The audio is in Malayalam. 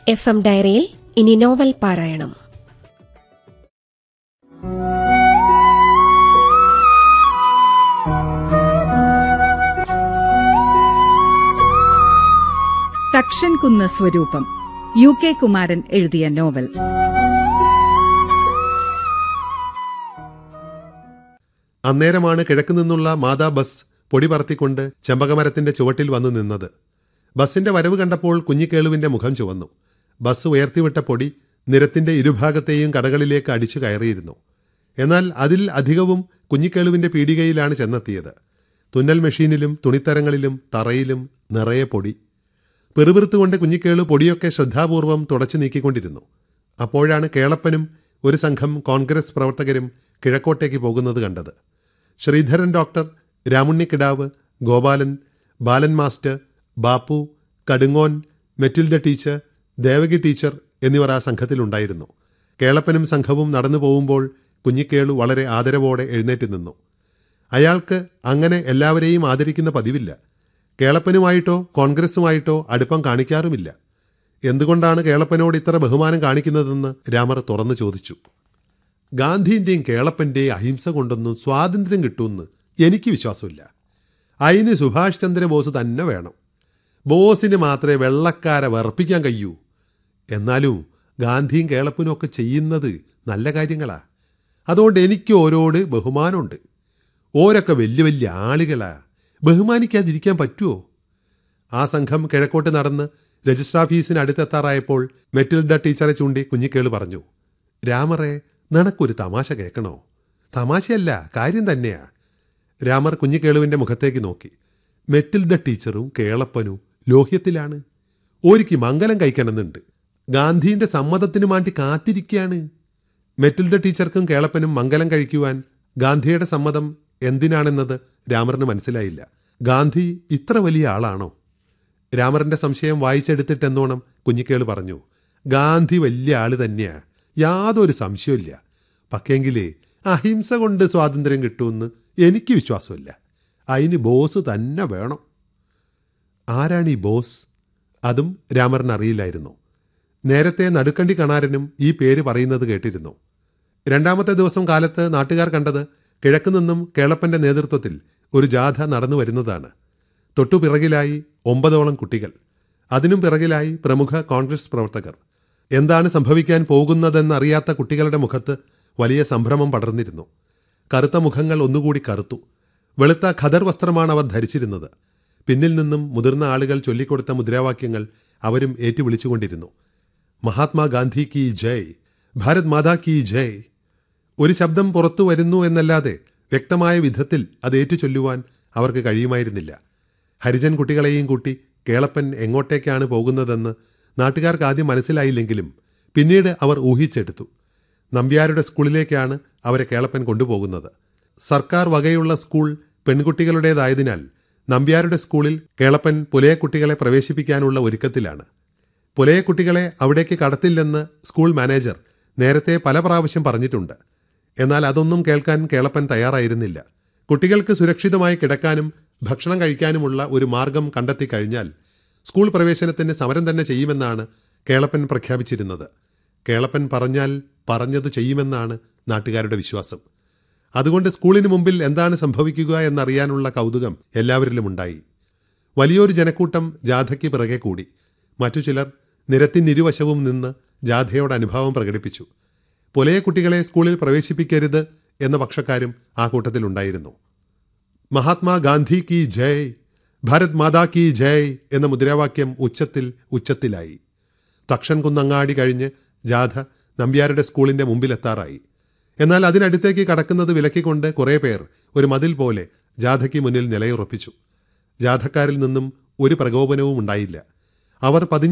എഫ് എം ഡയറിയിൽ ഇനി നോവൽ പാരായണം തക്ഷൻകുന്ന് സ്വരൂപം യു കെ കുമാരൻ എഴുതിയ നോവൽ അന്നേരമാണ് കിഴക്കുനിന്നുള്ള മാതാ ബസ് പൊടി പറത്തിക്കൊണ്ട് ചെമ്പകമരത്തിന്റെ ചുവട്ടിൽ വന്നു നിന്നത് ബസിന്റെ വരവ് കണ്ടപ്പോൾ കുഞ്ഞിക്കേളുവിന്റെ മുഖം ചുവന്നു ബസ് ഉയർത്തിവിട്ട പൊടി നിരത്തിന്റെ ഇരുഭാഗത്തെയും കടകളിലേക്ക് അടിച്ചു കയറിയിരുന്നു എന്നാൽ അതിൽ അധികവും കുഞ്ഞിക്കേളുവിന്റെ പീടികയിലാണ് ചെന്നെത്തിയത് തുന്നൽ മെഷീനിലും തുണിത്തരങ്ങളിലും തറയിലും നിറയെ പൊടി പെറുപിറുത്തുകൊണ്ട് കുഞ്ഞിക്കേളു പൊടിയൊക്കെ ശ്രദ്ധാപൂർവം തുടച്ചു നീക്കിക്കൊണ്ടിരുന്നു അപ്പോഴാണ് കേളപ്പനും ഒരു സംഘം കോൺഗ്രസ് പ്രവർത്തകരും കിഴക്കോട്ടേക്ക് പോകുന്നത് കണ്ടത് Sreedharan doctor Ramunni Kidavu Gopalan Balan master Bappu Kadungon Matilda teacher Devaki teacher എന്നിവർ ആ സംഘത്തിലുണ്ടായിരുന്നു കേളപ്പനും സംഘവും നടന്നു പോകുമ്പോൾ കുഞ്ഞിക്കേളു വളരെ ആദരവോടെ എഴുന്നേറ്റ് നിന്നു അയാൾക്ക് അങ്ങനെ എല്ലാവരെയും ആദരിക്കുന്ന പതിവില്ല കേളപ്പനുമായിട്ടോ കോൺഗ്രസുമായിട്ടോ അടുപ്പം കാണിക്കാറുമില്ല എന്തുകൊണ്ടാണ് കേളപ്പനോട് ഇത്ര ബഹുമാനം കാണിക്കുന്നതെന്ന് രാമർ തുറന്നു ചോദിച്ചു ഗാന്ധിൻ്റെയും കേളപ്പൻ്റെയും അഹിംസ കൊണ്ടൊന്നും സ്വാതന്ത്ര്യം കിട്ടുമെന്ന് എനിക്ക് വിശ്വാസമില്ല അതിന് സുഭാഷ് ചന്ദ്രബോസ് തന്നെ വേണം ബോസിന് മാത്രമേ വെള്ളക്കാരെ വെറുപ്പിക്കാൻ കഴിയൂ എന്നാലും ഗാന്ധിയും കേളപ്പനും ഒക്കെ ചെയ്യുന്നത് നല്ല കാര്യങ്ങളാ അതുകൊണ്ട് എനിക്ക് ഓരോട് ബഹുമാനമുണ്ട് ഓരൊക്കെ വലിയ വലിയ ആളുകളാ ബഹുമാനിക്കാതിരിക്കാൻ പറ്റുമോ ആ സംഘം കിഴക്കോട്ട് നടന്ന് രജിസ്റ്റർ ഓഫീസിന് അടുത്തെത്താറായപ്പോൾ മെറ്റിൽഡ ടീച്ചറെ ചൂണ്ടി കുഞ്ഞിക്കേള് പറഞ്ഞു രാമറെ നിനക്കൊരു തമാശ കേൾക്കണോ തമാശയല്ല കാര്യം തന്നെയാ രാമർ കുഞ്ഞിക്കേളുവിൻ്റെ മുഖത്തേക്ക് നോക്കി മെറ്റിൽഡ ടീച്ചറും കേളപ്പനും ലോഹ്യത്തിലാണ് ഓരിക്ക് മംഗലം കഴിക്കണമെന്നുണ്ട് ഗാന്ധിന്റെ സമ്മതത്തിനു മാറ്റി കാത്തിരിക്കുകയാണ് മെറ്റിൽഡ ടീച്ചർക്കും കേളപ്പനും മംഗലം കഴിക്കുവാൻ ഗാന്ധിയുടെ സമ്മതം എന്തിനാണെന്നത് രാമറിന് മനസ്സിലായില്ല ഗാന്ധി ഇത്ര വലിയ ആളാണോ രാമറിന്റെ സംശയം വായിച്ചെടുത്തിട്ടെന്നോണം കുഞ്ഞിക്കേള് പറഞ്ഞു ഗാന്ധി വലിയ ആള് തന്നെയാ യാതൊരു സംശയമില്ല പക്ഷേങ്കിലേ അഹിംസ കൊണ്ട് സ്വാതന്ത്ര്യം കിട്ടുമെന്ന് എനിക്ക് വിശ്വാസമില്ല അതിന് ബോസ് തന്നെ വേണം ആരാണ് ഈ ബോസ് അതും രാമറിന് അറിയില്ലായിരുന്നു നേരത്തെ നടുക്കണ്ടി കണാരനും ഈ പേര് പറയുന്നത് കേട്ടിരുന്നു രണ്ടാമത്തെ ദിവസം കാലത്ത് നാട്ടുകാർ കണ്ടത് കിഴക്കു നിന്നും കേളപ്പന്റെ നേതൃത്വത്തിൽ ഒരു ജാഥ നടന്നു വരുന്നതാണ് തൊട്ടു പിറകിലായി ഒമ്പതോളം കുട്ടികൾ അതിനും പിറകിലായി പ്രമുഖ കോൺഗ്രസ് പ്രവർത്തകർ എന്താണ് സംഭവിക്കാൻ പോകുന്നതെന്നറിയാത്ത കുട്ടികളുടെ മുഖത്ത് വലിയ സംഭ്രമം പടർന്നിരുന്നു കറുത്ത മുഖങ്ങൾ ഒന്നുകൂടി കറുത്തു വെളുത്ത ഖദർ വസ്ത്രമാണ് അവർ ധരിച്ചിരുന്നത് പിന്നിൽ നിന്നും മുതിർന്ന ആളുകൾ ചൊല്ലിക്കൊടുത്ത മുദ്രാവാക്യങ്ങൾ അവരും ഏറ്റുവിളിച്ചുകൊണ്ടിരുന്നു മഹാത്മാഗാന്ധി കി ജയ് ഭാരത് മാതാ കി ജയ് ഒരു ശബ്ദം പുറത്തു വരുന്നു എന്നല്ലാതെ വ്യക്തമായ വിധത്തിൽ അത് ഏറ്റുചൊല്ലുവാൻ അവർക്ക് കഴിയുമായിരുന്നില്ല ഹരിജൻ കുട്ടികളെയും കൂട്ടി കേളപ്പൻ എങ്ങോട്ടേക്കാണ് പോകുന്നതെന്ന് നാട്ടുകാർക്ക് ആദ്യം മനസ്സിലായില്ലെങ്കിലും പിന്നീട് അവർ ഊഹിച്ചെടുത്തു നമ്പ്യാരുടെ സ്കൂളിലേക്കാണ് അവരെ കേളപ്പൻ കൊണ്ടുപോകുന്നത് സർക്കാർ വകയുള്ള സ്കൂൾ പെൺകുട്ടികളുടേതായതിനാൽ നമ്പ്യാരുടെ സ്കൂളിൽ കേളപ്പൻ പുലയ കുട്ടികളെ പ്രവേശിപ്പിക്കാനുള്ള ഒരുക്കത്തിലാണ് പുലയ കുട്ടികളെ അവിടേക്ക് കടത്തില്ലെന്ന് സ്കൂൾ മാനേജർ നേരത്തെ പല പ്രാവശ്യം പറഞ്ഞിട്ടുണ്ട് എന്നാൽ അതൊന്നും കേൾക്കാൻ കേളപ്പൻ തയ്യാറായിരുന്നില്ല കുട്ടികൾക്ക് സുരക്ഷിതമായി കിടക്കാനും ഭക്ഷണം കഴിക്കാനുമുള്ള ഒരു മാർഗം കണ്ടെത്തി കഴിഞ്ഞാൽ സ്കൂൾ പ്രവേശനത്തിന് സമരം തന്നെ ചെയ്യുമെന്നാണ് കേളപ്പൻ പ്രഖ്യാപിച്ചിരുന്നത് കേളപ്പൻ പറഞ്ഞാൽ പറഞ്ഞത് ചെയ്യുമെന്നാണ് നാട്ടുകാരുടെ വിശ്വാസം അതുകൊണ്ട് സ്കൂളിന് മുമ്പിൽ എന്താണ് സംഭവിക്കുക എന്നറിയാനുള്ള കൗതുകം എല്ലാവരിലും ഉണ്ടായി വലിയൊരു ജനക്കൂട്ടം ജാഥയ്ക്ക് പിറകെ കൂടി മറ്റു ചിലർ നിരത്തിനിരുവശവും നിന്ന് ജാഥയോട് അനുഭാവം പ്രകടിപ്പിച്ചു പുലയ കുട്ടികളെ സ്കൂളിൽ പ്രവേശിപ്പിക്കരുത് എന്ന പക്ഷക്കാരും ആ കൂട്ടത്തിലുണ്ടായിരുന്നു മഹാത്മാ ഗാന്ധി കി ജയ് ഭാരത് മാതാ കി ജയ് എന്ന മുദ്രാവാക്യം ഉച്ചത്തിൽ ഉച്ചത്തിലായി തക്ഷൻ കുന്നങ്ങാടി കഴിഞ്ഞ് ജാഥ നമ്പ്യാരുടെ സ്കൂളിന്റെ മുമ്പിലെത്താറായി എന്നാൽ അതിനടുത്തേക്ക് കടക്കുന്നത് വിലക്കിക്കൊണ്ട് കുറേ പേർ ഒരു മതിൽ പോലെ ജാഥയ്ക്ക് മുന്നിൽ നിലയുറപ്പിച്ചു ജാഥക്കാരിൽ നിന്നും ഒരു പ്രകോപനവും ഉണ്ടായില്ല അവർ പതിഞ്ഞ